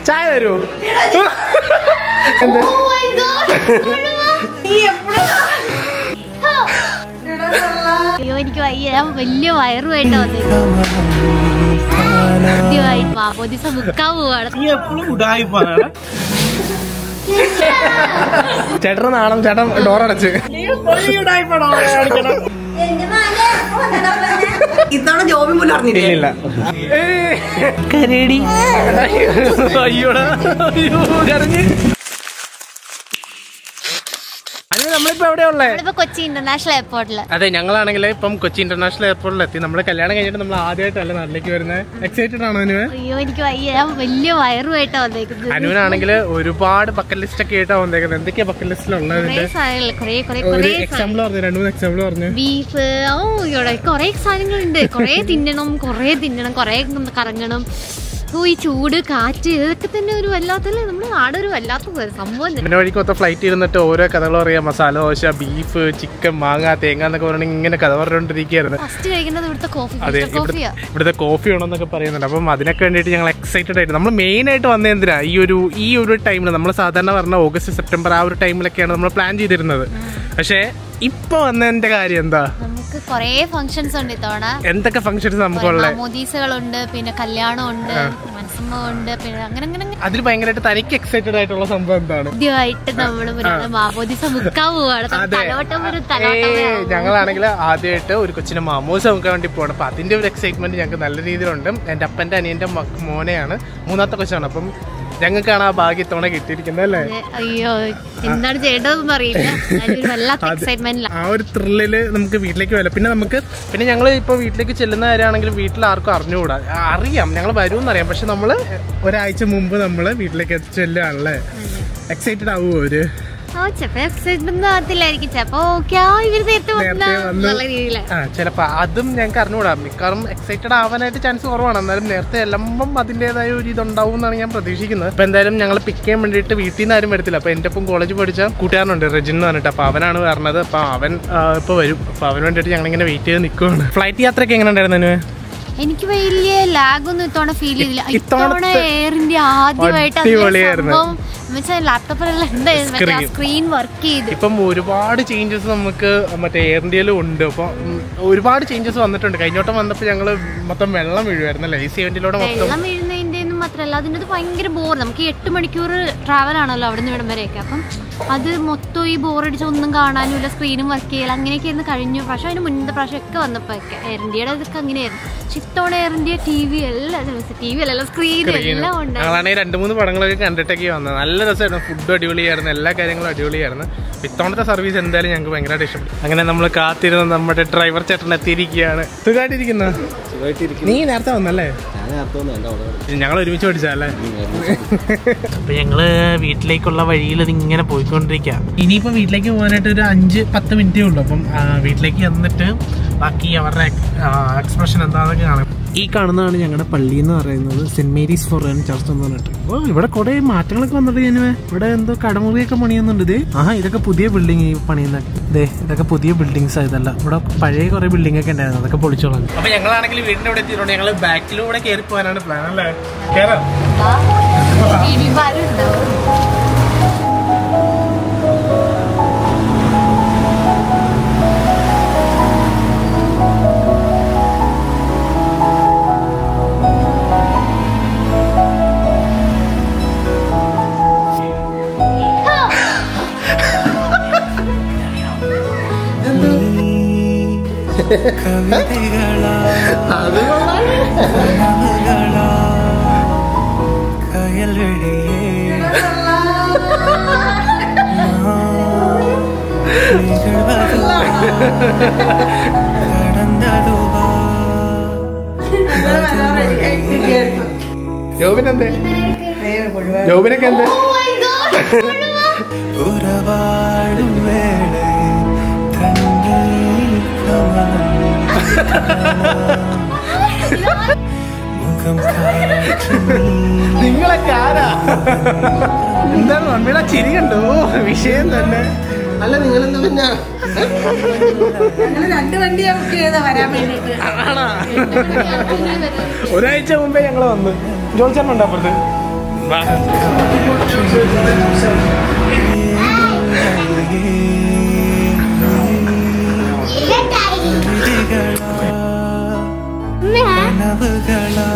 ചായ തരുമോ എന്ത് അയ്യോ എനിക്ക് വയ്യ ഞാൻ വലിയ വയറുമായിട്ട് വന്നേക്കും ആദ്യമായി പാപ്പോ ദിവസം മുക്കാൻ പോവാണ് നീ എപ്പോഴും ഉടായിപ്പാണ് ചേട്ടൻ നാണം ചേട്ടൻ ഡോറടച്ച് ഇത്തവണ ജോബി മുന്നേ അറിഞ്ഞില്ലേ ഇല്ലില്ല കരടി അയ്യോടാ അയ്യോ കരഞ്ഞ് അനു നമ്മളിപ്പോ എവിടെയാ ഉള്ളേ നമ്മളിപ്പോ കൊച്ചി ഇന്റർനാഷണൽ എയർപോർട്ടില് അതെ ഞങ്ങളാണെങ്കിൽ ഇപ്പം കൊച്ചി ഇന്റർനാഷണൽ എയർപോർട്ടിൽ എത്തി നമ്മൾ കല്യാണം കഴിഞ്ഞിട്ട് നമ്മൾ ആദ്യമായിട്ടല്ല നാട്ടിലേക്ക് വരുന്നത് എക്സൈറ്റഡ് ആണോ അനുവ അയ്യോ എനിക്ക് വയ്യ ഞാൻ വലിയ വയറുമായിട്ടാ വന്നേക്കുന്നത് അനുവിനാണെങ്കിൽ ഒരുപാട് ബക്കറ്റ് ലിസ്റ്റ് ഒക്കെ ആയിട്ടാ വന്നേക്കുന്നത് എന്തൊക്കെയാ ബക്കറ്റ് ലിസ്റ്റിലുള്ളത് കൊറേ സാധനങ്ങൾ കൊറേ കൊറേ ഒരു കൊറേ എക്സാമ്പിൾ പറഞ്ഞു രണ്ടു മൂന്ന് എക്സാമ്പിൾ പറഞ്ഞു ബീഫ് ഓ ഇവിടെ കൊറേ സാധനങ്ങളുണ്ട് കൊറേ തിന്നണം കൊറേ തിന്നണം കൊറേ കറങ്ങണം ഓ ഈ ചൂട് കാറ്റ് ഇതൊക്കെ തന്നെ ഒരു വല്ലാത്തല്ലേ നമ്മുടെ നാട് ഒരു വല്ലാത്ത സംഭവം തന്നെ പിന്നെ വഴിക്ക് മൊത്തം ഫ്ലൈറ്റ് ഇരുന്നിട്ട് ഓരോ കഥകൾ പറയാം മസാല ദോശ ബീഫ് ചിക്കൻ മാങ്ങ തേങ്ങ എന്നൊക്കെ പറഞ്ഞിട്ട് ഇങ്ങനെ കഥ പറഞ്ഞുകൊണ്ടിരിക്കുകയായിരുന്നു ഫസ്റ്റ് കഴിക്കുന്നത് ഇവിടുത്തെ കോഫി അതെ ഫിൽറ്റർ കോഫിയാ ഇവിടെ- ഇവിടുത്തെ കോഫി വേണമെന്നൊക്കെ പറയുന്നുണ്ട് അപ്പം അതിനൊക്കെ വേണ്ടിയിട്ട് ഞങ്ങൾ എക്സൈറ്റഡ് ആയിട്ട് നമ്മൾ മെയിൻ ആയിട്ട് വന്നത് എന്തിനാ ഈ ഒരു ഈ ഒരു ടൈമിൽ നമ്മൾ സാധാരണ പറഞ്ഞ ഓഗസ്റ്റ് സെപ്റ്റംബർ ആ ഒരു ടൈമിലൊക്കെയാണ് നമ്മൾ പ്ലാൻ ചെയ്തിരുന്നത് പക്ഷേ ഇപ്പൊ വന്നതിന്റെ കാര്യം എന്താ നമുക്ക് കൊറേ ഫങ്ഷൻസ് ഉണ്ട് ഇത്തവണ എന്തൊക്കെ ഫംഗ്ഷൻസ് നമുക്കുള്ള മോദീസുകളുണ്ട് പിന്നെ കല്യാണമുണ്ട് മനസ്സമ്മമുണ്ട് പിന്നെ അങ്ങനെ അങ്ങനെ അങ്ങനെ അതിൽ ഭയങ്കരമായിട്ട് തനിക്ക് എക്സൈറ്റഡ് ആയിട്ടുള്ള സംഭവം എന്താണ് ആദ്യമായിട്ട് നമ്മൾ മാമോദീസ മുക്കാൻ പോവാണ് അതെ. തലവട്ടം ഒരു ഏയ്, തലവട്ടം ഞങ്ങളാണെങ്കിൽ ആദ്യമായിട്ട് ഒരു കൊച്ചിനെ മാമോസ് നോക്കാൻ വേണ്ടി പോകണം അപ്പൊ അതിന്റെ ഒരു എക്സൈറ്റ്മെന്റ് ഞങ്ങൾക്ക് നല്ല രീതിയിലുണ്ട് എന്റെ അപ്പന്റെ അനിയന്റെ മക്ക- മോനെയാണ് മൂന്നാമത്തെ കൊച്ചാണ് അപ്പം ഞങ്ങൾക്കാണ് ആ ഭാഗ്യം ഇത്തവണ കിട്ടിയിരിക്കുന്നത് അല്ലേ അയ്യോ എന്താണ് ചെയ്യേണ്ടതെന്ന് അറിയില്ല ഞാനൊരു വല്ലാത്ത അത് എക്സൈറ്റ്മെന്റിലാണ് ആ ഒരു ത്രില്ലില് നമുക്ക് വീട്ടിലേക്ക് വരാം പിന്നെ നമുക്ക് പിന്നെ ഞങ്ങൾ ഇപ്പോൾ വീട്ടിലേക്ക് ചെല്ലുന്ന കാര്യമാണെങ്കിലും വീട്ടിൽ ആർക്കും അറിഞ്ഞുകൂടാ ആ, അറിയാം ഞങ്ങൾ വരുമെന്ന് അറിയാം പക്ഷെ നമ്മൾ ഒരാഴ്ച മുമ്പ് നമ്മൾ വീട്ടിലേക്ക് ചെല്ലുകയാണല്ലേ എക്സൈറ്റഡ് ആവുമോ അവര് ആ ചെപ്പോ എക്സൈറ്റ്മെന്റ് ആകത്തില്ലായിരിക്കും ചെപ്പോ ഓക്കെ ആ ഇവര് നേരത്തെ വന്ന നേരത്തെ വന്നു. നല്ല രീതിയിലാണ് ആ ചിലപ്പോ അതും ഞങ്ങൾക്ക് അറിഞ്ഞുകൂടാ മിക്കവാറും എക്സൈറ്റഡ് ആവാനായിട്ട് ചാൻസ് കുറവാണ് എന്നാലും നേരത്തെ എല്ലുമ്പം അതിൻ്റെതായ ഒരു ഇതുണ്ടാവും എന്നാണ് ഞാൻ പ്രതീക്ഷിക്കുന്നത് അപ്പൊ എന്തായാലും ഞങ്ങൾ പിക്ക് ചെയ്യാൻ വേണ്ടിയിട്ട് വീട്ടിൽ നിന്ന് ആരും വരത്തില്ല അപ്പൊ എന്റെ ഒപ്പം കോളേജ് പഠിച്ച കൂട്ടുകാരനുണ്ട് റെജിൻ എന്ന് പറഞ്ഞിട്ട് അപ്പൊ അവനാണ് പറഞ്ഞത് അപ്പൊ അവൻ ആ, ഇപ്പൊ വരും അപ്പൊ അവന് വേണ്ടിയിട്ട് ഞങ്ങൾ ഇങ്ങനെ വെയിറ്റ് ചെയ്ത് നിൽക്കുവാണ് ഫ്ലൈറ്റ് യാത്രയൊക്കെ എങ്ങനെ ഉണ്ടായിരുന്നു അനുവേ? എനിക്ക് വലിയ ലാഗ് ഒന്നും ഇത്തവണ ഫീൽ ചെയ്തില്ല ഇത്തവണത്തെ ഇത്തവണ എയർ ഇന്ത്യ ആദ്യമായിട്ട് അതിലെ അടിപൊളിയായിരുന്നു. സംഭവം എന്നുവെച്ചാൽ ലാപ്ടോപ്പിലെല്ലാം Screen. സ്ക്രീൻ വർക്ക് ചെയ്ത് ഇപ്പം ഒരുപാട് ചേഞ്ചസ് നമുക്ക് മറ്റേ എയർ ഇന്ത്യയിലും ഉണ്ട് അപ്പോൾ ഒരുപാട് ചേഞ്ചസ് വന്നിട്ടുണ്ട് കഴിഞ്ഞോട്ടം വന്നപ്പോൾ ഞങ്ങൾ മൊത്തം വെള്ളം വീഴുമായിരുന്നു അല്ലേ ഈ സെവൻറ്റിലൂടെ മൊത്തം വെള്ളം വീഴുന്നതിന്റെ ഒന്നും മാത്രമല്ല അതിൻ്റെ അത് ഭയങ്കര ബോർ നമുക്ക് ഈ എട്ട് മണിക്കൂർ ട്രാവൽ ആണല്ലോ അവിടെ നിന്ന് ഇവിടം വരെയൊക്കെ അപ്പം അത് മൊത്തം ഈ ബോറടിച്ച് ഒന്നും കാണാനുമില്ല സ്ക്രീനും വർക്ക് ചെയ്യല അങ്ങനെയൊക്കെ ആയിരുന്നു കഴിഞ്ഞ പ്രാവശ്യം അതിന് മുന്നത്തെ പ്രാവശ്യം ഒക്കെ വന്നപ്പോൾ ഒക്കെ എയർ ഇന്ത്യയുടെ ഇതൊക്കെ അങ്ങനെയായിരുന്നു പക്ഷെ ഇത്തവണ എയർ ഇന്ത്യ ടി വി എല്ലാം ടി വി അല്ലല്ലോ സ്ക്രീൻ എല്ലാം ഉണ്ട് ഞങ്ങളാണെങ്കിൽ രണ്ട് മൂന്ന് പടങ്ങളൊക്കെ കണ്ടിട്ടൊക്കെ വന്നത് നല്ല രസമായിരുന്നു ഫുഡ് അടിപൊളിയായിരുന്നു എല്ലാ കാര്യങ്ങളും അടിപൊളിയായിരുന്നു അപ്പൊ ഇത്തവണത്തെ സർവീസ് എന്തായാലും ഞങ്ങൾക്ക് ഭയങ്കരമായിട്ട് ഇഷ്ടപ്പെട്ടു അങ്ങനെ നമ്മൾ കാത്തിരുന്ന് നമ്മുടെ ഡ്രൈവർ ചേട്ടൻ എത്തിയിരിക്കുകയാണ് സുഖമായിട്ടിരിക്കുന്ന നീ നേരത്തെ വന്നല്ലേ ഞങ്ങൾ ഒരുമിച്ച് പഠിച്ചല്ലേ അപ്പൊ ഞങ്ങള് വീട്ടിലേക്കുള്ള വഴിയിൽ ഇങ്ങനെ പോയിക്കൊണ്ടിരിക്കുക ഇനിയിപ്പോ വീട്ടിലേക്ക് പോകാനായിട്ട് ഒരു അഞ്ച് പത്ത് മിനിറ്റേ ഉള്ളൂ അപ്പം ആ, വീട്ടിലേക്ക് വന്നിട്ട് ബാക്കി അവരുടെ എക്സ്പ്രഷൻ എന്താണെന്നൊക്കെ കാണാം ഈ കാണുന്നതാണ് ഞങ്ങളുടെ പള്ളി എന്ന് പറയുന്നത് സെന്റ് മേരീസ് ഫോറൻ ചർച്ച് എന്ന് പറഞ്ഞിട്ട് ഓ ഇവിടെ കുറെ മാറ്റങ്ങളൊക്കെ വന്നിട്ട് ഞാനുവേ ഇവിടെ എന്തോ കടമുറിയൊക്കെ പണിയുന്നുണ്ട് ഇതേ ആ ഇതൊക്കെ പുതിയ ബിൽഡിംഗ് ഈ പണിയുന്ന ദേ ഇതൊക്കെ പുതിയ ബിൽഡിങ്സ് ആയതല്ല ഇവിടെ പഴയ കുറെ ബിൽഡിംഗ് ഒക്കെ ഉണ്ടായിരുന്നു അതൊക്കെ പൊളിച്ചോളാം അപ്പൊ ഞങ്ങളാണെങ്കിൽ വീടിന്റെ ഇവിടെ എത്തിയിട്ടുണ്ട് ഞങ്ങൾ ബാക്കിലൂടെ കയറി പോകാനാണ് പ്ലാൻ അല്ലേ കയറാം ജോബിനെന്തേ ജോബിനൊക്കെ എന്തേ ഉറവാടും വേളയിൽ കണ്ണീർ കമലം മുഖം കാറ്റും നിങ്ങളൊക്കെ ആരാ എന്താണ് മമ്മിയുടെ ചിരി കണ്ടോ വിഷയം തന്നെ അല്ല നിങ്ങളെന്താ പിന്നെ രണ്ട് വണ്ടി ബുക്ക് ചെയ്താ വരാൻ വേണ്ടിട്ട് ആണാ ഒരാഴ്ച മുമ്പേ ഞങ്ങൾ വന്ന് ജോത്സേട്ടൻ ഉണ്ടോ അപ്പുറത്ത് വാ കനവുകളാ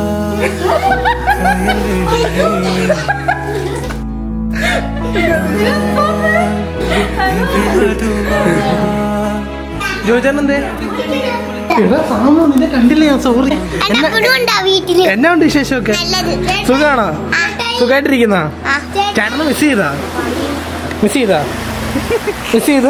ജോജാൻ എന്തേ എടാ സാമു നിന്നെ കണ്ടില്ല ഞാൻ സോറി എന്നാ ഉണ്ട് വിശേഷമൊക്കെ സുഖാണോ സുഖമായിട്ടിരിക്കുന്ന ചേട്ടനെ മിസ് ചെയ്താ മിസ് ചെയ്താ മിസ് ചെയ്ത്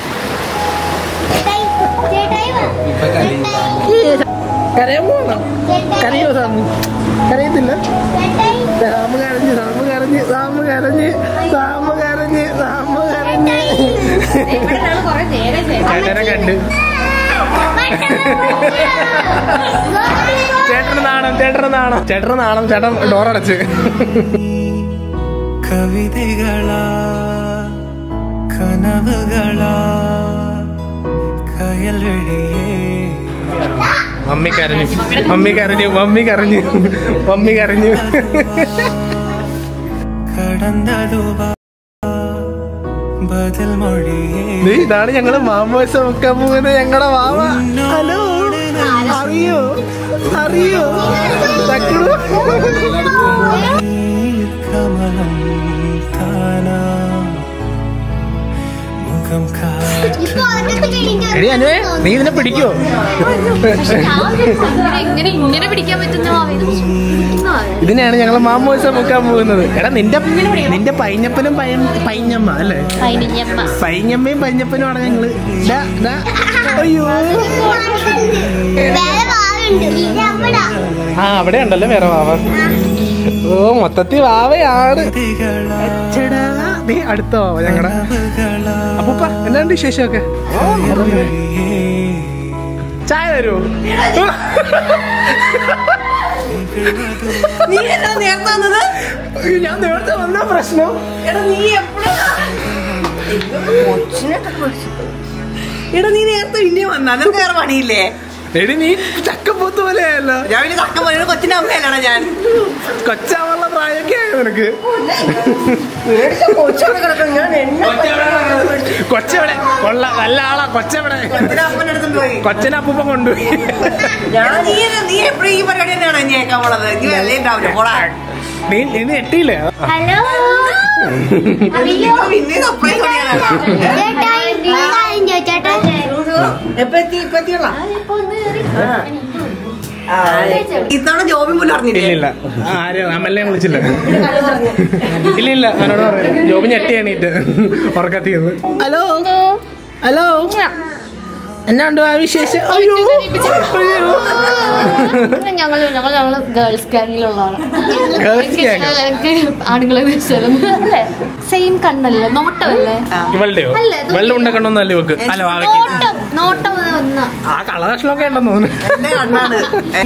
കരയാൻ പോകണം കരയോ സാമു കരയത്തില്ല സാമു കരഞ്ഞ് സാമു കരഞ്ഞ് സാമു കരഞ്ഞ് സാമു കരഞ്ഞ് സാമു കരഞ്ഞ് ചേട്ടനെ കണ്ട് ചേട്ടന് നാണം ചേട്ടന് നാണം ചേട്ടന് നാണം ചേട്ടൻ ഡോറടച്ച് കവിതകളാ കനവുകളാ കയൽവഴിയേ മമ്മി കരഞ്ഞു മമ്മി കരഞ്ഞു മമ്മി കരഞ്ഞു മമ്മി കരഞ്ഞു കടന്നതുവാ ബദൽ മൊഴിയേ ദേ, ഇതാണ് ഞങ്ങള് മാമോസം വെക്കാൻ പോകുന്നത് ഞങ്ങളുടെ മാമ ഹലോ അറിയോ അറിയോ തക്കുടു കമലം താനാ മുഖം കാ എടി അനുവേ നീ ഇതിനെ പിടിക്കോ എങ്ങനെ ഇങ്ങനെ പിടിക്കാൻ പറ്റുന്ന ഇതിനെയാണ് ഞങ്ങൾ മാമോസം വെക്കാൻ പോകുന്നത് എടാ നിന്റെ നിന്റെ പൈഞ്ഞപ്പനും പൈ- പൈഞ്ഞമ്മ അല്ലേ പൈനിഞ്ഞമ്മ പൈഞ്ഞമ്മയും പൈഞ്ഞപ്പനുമാണ് ഞങ്ങള് ദാ, ദാ. അയ്യോ ആ അവിടെ ഉണ്ടല്ലോ വേറെ വാവ ഓ മൊത്തത്തിൽ വാവയാണ് കവിതകളാ ചേടാ നീ അടുത്ത വാവ ഞങ്ങളുടെ കനവുകളാ അപ്പൂപ്പ എന്നാണ്ട് വിശേഷമൊക്കെ കയൽവഴിയേ ചായ തരുമോ നീ എന്നാ നേരത്തെ വന്നത് ഞാൻ നേരത്തെ വന്ന പ്രശ്നം എടാ നീ എപ്പോഴാ കൊച്ചിനെ എടാ നീ നേരത്തെ പിന്നെ വന്നാ നിനക്ക് വേറെ പണിയില്ലേ എടി നീ ചക്കപ്പൂത്ത് പോലെയല്ലോ രാവിലെ തക്ക പറയുന്നത് കൊച്ചിന്റെ അമ്മയല്ലാണ് ഞാൻ കൊച്ചാവുള്ള പ്രായമൊക്കെ ആയോ നിനക്ക് മേടിച്ച കൊച്ചോടെ കിടക്കണം ഞാൻ എന്നെ കൊച്ചെവിടെ കൊള്ള നല്ല ആളാ കൊച്ചെവിടെ കൊച്ചിനെ അപ്പൻ്റെ അടുത്തോണ്ട് പോയി കൊച്ചനെ അപ്പൂപ്പ കൊണ്ടുപോയി ഞാൻ നീ നീ എപ്പോഴും ഈ പരിപാടി തന്നെയാണ് ഇനി കേൾക്കാൻ പോണത് നീ അല്ലേ ഉണ്ടാവില്ല പോടാ നീ നീ എട്ടിയില്ലേ ഹലോ പിന്നെ സർപ്രൈസ് എപ്പോ എത്തി ഇപ്പൊ എത്തിയുള്ള ഇത്തവണ ജോബി മുല്ല ഇല്ല അറിഞ്ഞില്ലേ ഇല്ല ആര് അമലിനെ വിളിച്ചില്ല ഇല്ല ഇല്ല അവനോട് പറയാം ജോബി ഞെട്ടി എണീറ്റ് ഉറക്കത്തിന്ന് ഹലോ ഹലോ എന്നാ ഉണ്ട് ആ വിശേഷം അയ്യോ അയ്യോ ഞങ്ങൾ ഞങ്ങൾ ഞങ്ങൾ ഗേൾസ് ഗാങ്ങിലുള്ളതാണ് Girls gang? ആണുങ്ങളെ സെയിം കണ്ണല്ലേ നോട്ടമല്ലേ ഇവളുടെയോ അല്ല, ഇത് വെള്ളം ഉണ്ടക്കണമെന്നല്ല ഇവക്ക് അല്ല വാവയ്ക്ക് നോട്ടം നോട്ടം വന്ന ആ കളകഷ്ണമൊക്കെ ഉണ്ടെന്ന് തോന്നുന്നു എന്റെ കണ്ണാണ്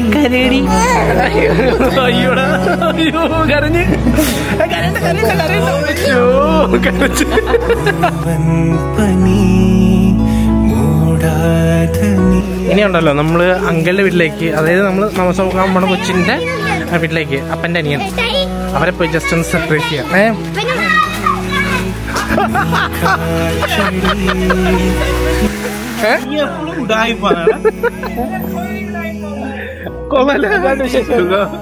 അയ്യോടാ അയ്യോ കരഞ്ഞ് കരയണ്ട കരയണ്ട കരയണ്ട അയ്യോ കരച്ച് അവൻ പനി മൂടാതെ നീ ഇനിയുണ്ടല്ലോ നമ്മള് അങ്കിളുടെ വീട്ടിലേക്ക് അതായത് നമ്മൾ താമസം നമ്മുടെ കൊച്ചിന്റെ ആ വീട്ടിലേക്ക് അപ്പന്റെ അനിയൻ അവരെ പോയി ജസ്റ്റ് ഒന്ന് സർപ്രൈസ് ചെയ്യാം ഏ ഏ? കൊള്ളാലോ? അതാണ് വിശേഷം.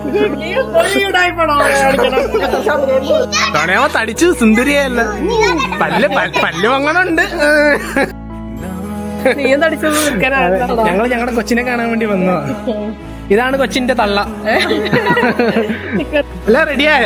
തൊണയാവ തടിച്ചു സുന്ദരിയല്ല പല്ല് പല്ല് പല്ല് വങ്ങണുണ്ട് ഞങ്ങൾ ഞങ്ങളുടെ കൊച്ചിനെ കാണാൻ വേണ്ടി വന്നതാ ഇതാണ് കൊച്ചിന്റെ തള്ള എല്ലാം റെഡിയായ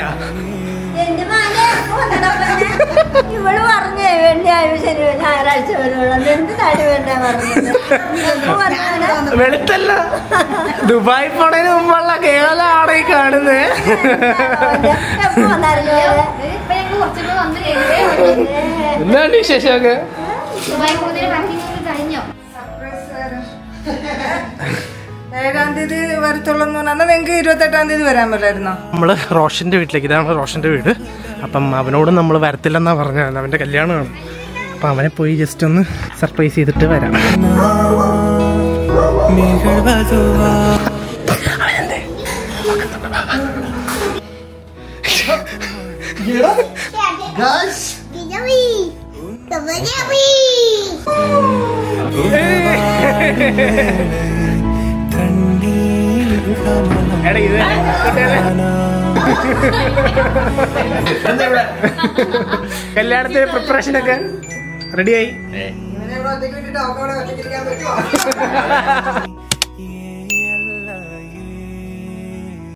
ഇവള് പറഞ്ഞേ വെള്ളിയാഴ്ച ശനി ഞായറാഴ്ച വരുവുള്ളൂ എന്ത് തടി വേണ്ട പറഞ്ഞത് ഇതൊന്നും പറഞ്ഞാ വെളുത്തല്ല ദുബായ് പോണതിന് മുമ്പുള്ള കേരളമാണ് ഈ കാണുന്നത് എപ്പോ വന്നായിരുന്നു ഇവിടെ? ഇപ്പൊ ഞങ്ങൾ കുറച്ചുകൂടെ വന്നു കഴിഞ്ഞേ എന്താണ് വിശേഷമൊക്കെ ദുബായ് പോകുന്നതിന് പാക്കിംഗ് കഴിഞ്ഞോ ഏഴാം തീയതി വരത്തുള്ളൂ എന്ന് പറഞ്ഞാൽ നിങ്ങൾക്ക് ഇരുപത്തെട്ടാം തീയതി വരാൻ പറ്റായിരുന്നോ നമ്മള് റോഷന്റെ വീട്ടിലേക്ക് ഇതാണ് റോഷന്റെ വീട് അപ്പം അവനോട് നമ്മൾ വരത്തില്ലെന്നാ പറഞ്ഞത് അവന്റെ കല്യാണമാണ് അപ്പം അവനെ പോയി ജസ്റ്റ് ഒന്ന് സർപ്രൈസ് ചെയ്തിട്ട് വരാം നിഴൽവതുവാ കണ്ണീർ കമലം എടാ ഇത് കല്യാണത്തിന് പ്രിപ്പറേഷൻ ഒക്കെ റെഡിയായി ഇവനെ ഇവിടെ ഒറ്റയ്ക്ക് വിട്ടിട്ട് അവൾക്ക് അവിടെ ഒറ്റയ്ക്ക് ഇരിക്കാൻ പറ്റുമോ